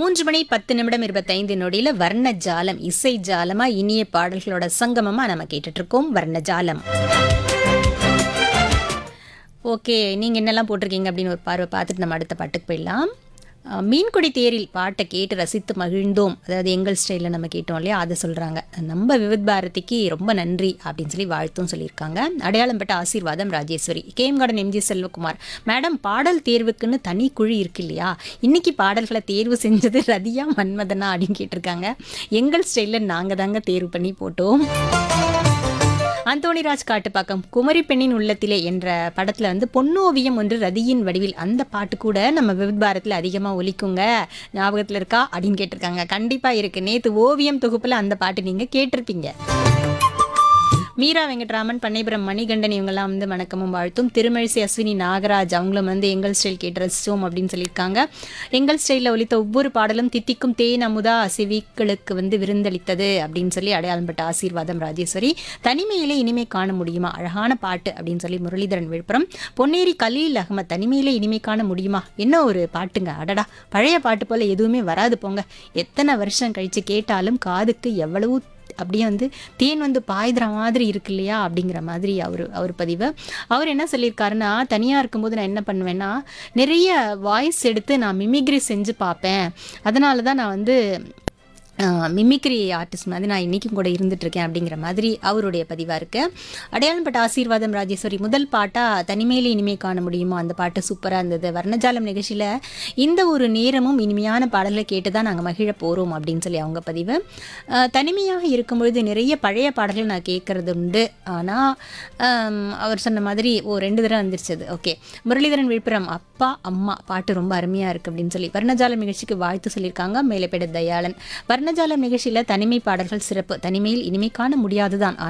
மூன்று மணி பத்து நிமிடம் இருபத்தைந்து நொடியில வர்ண ஜாலம் இசை ஜாலமா இனிய பாடல்களோட சங்கமமா நம்ம கேட்டுட்டு இருக்கோம் வர்ண ஜாலம் ஓகே நீங்க என்னெல்லாம் போட்டிருக்கீங்க அப்படின்னு ஒரு பார்வை பார்த்துட்டு நம்ம அடுத்த பாட்டுக்கு போயிடலாம் அஹ், மீன்குடி தேரில் பாட்டை கேட்டு ரசித்து மகிழ்ந்தோம் அதாவது எங்கள் ஸ்டைலில் நம்ம கேட்டோம் இல்லையா அதை சொல்கிறாங்க நம்ம விவித் பாரதிக்கு ரொம்ப நன்றி அப்படின்னு சொல்லி வாழ்த்தும் சொல்லியிருக்காங்க அடையாளம் பெற்ற ஆசீர்வாதம் Rajeswari game garden MG Selvakumar madam பாடல் தேர்வுக்குன்னு தனி குழி இருக்கு இல்லையா இன்னைக்கு பாடல்களை தேர்வு செஞ்சது ரதியா மன்மதனா அப்படின்னு கேட்டிருக்காங்க எங்கள் ஸ்டைலில் நாங்கள் தாங்க தேர்வு பண்ணி போட்டோம் அந்தோணிராஜ் காட்டுப்பாக்கம் குமரி பெண்ணின் உள்ளத்திலே என்ற படத்துல வந்து பொன்னோவியம் ஒன்று ரதியின் வடிவில் அந்த பாட்டு கூட நம்ம விவித் பாரத்தில் அதிகமாக ஒலிக்குங்க ஞாபகத்தில் இருக்கா அப்படின்னு கேட்டிருக்காங்க கண்டிப்பாக இருக்கு நேத்து ஓவியம் தொகுப்புல அந்த பாட்டு நீங்க கேட்டிருப்பீங்க மீரா வெங்கட்ராமன் பண்ணைபுரம் மணிகண்டன் இவங்கெல்லாம் வந்து வணக்கமும் வாழ்த்தும் திருமழிசை அஸ்வினி நாகராஜ் அவங்களும் வந்து எங்கள் ஸ்டைல் கேட்டு ரசிச்சோம் அப்படின்னு சொல்லியிருக்காங்க எங்கள் ஸ்டைலில் ஒலித்த ஒவ்வொரு பாடலும் தித்திக்கும் தேன் அமுதா செவிகளுக்கு வந்து விருந்தளித்தது அப்படின்னு சொல்லி அடையாளம் பட்ட ஆசீர்வாதம் ராஜேஸ்வரி தனிமையிலே இனிமை காண முடியுமா அழகான பாட்டு அப்படின்னு சொல்லி முரளிதரன் விழுப்புரம் பொன்னேரி கலீல் அகமத் தனிமையிலே இனிமை காண முடியுமா என்ன ஒரு பாட்டுங்க அடடா பழைய பாட்டு போல எதுவுமே வராது போங்க எத்தனை வருஷம் கழிச்சு கேட்டாலும் காதுக்கு எவ்வளவு அப்படியே வந்து தேன் வந்து பாய்துற மாதிரி இருக்கு இல்லையா அப்படிங்கிற மாதிரி அவர் அவர் பதிவு அவர் என்ன சொல்லியிருக்காருன்னா தனியாக இருக்கும்போது நான் என்ன பண்ணுவேன்னா நிறைய வாய்ஸ் எடுத்து நான் மிமிக்ரி செஞ்சு பார்ப்பேன் அதனால தான் நான் வந்து மிமிக்ரி ஆர்டிஸ்ட் மாதிரி நான் இன்றைக்கும் கூட இருந்துட்டு இருக்கேன் அப்படிங்கிற மாதிரி அவருடைய பதிவாக இருக்கு அடையாளம் பட்ட ஆசீர்வாதம் ராஜேஸ்வரி முதல் பாட்டாக தனிமையில இனிமை காண முடியுமா அந்த பாட்டு சூப்பராக இருந்தது வர்ணஜாலம் நிகழ்ச்சியில் இந்த ஒரு நேரமும் இனிமையான பாடலை கேட்டு தான் நாங்கள் மகிழ போகிறோம் அப்படின்னு சொல்லி அவங்க பதிவு அஹ், தனிமையாக இருக்கும் பொழுது நிறைய பழைய பாடல்கள் நான் கேட்கறது உண்டு ஆனால் அவர் சொன்ன மாதிரி ஓ ரெண்டு தடவை வந்துருச்சது ஓகே முரளிதரன் விழுப்புரம் அப்பா அம்மா பாட்டு ரொம்ப அருமையாக இருக்குது அப்படின்னு சொல்லி வர்ணஜாலம் நிகழ்ச்சிக்கு வாழ்த்து சொல்லியிருக்காங்க மேலைப்பேட தயாளன் வர்ணஜாலம் நிகழ்ச்சியில் தனிமை பாடல்கள் சிறப்பு தனிமையில் இனிமை காண முடியாதுதான்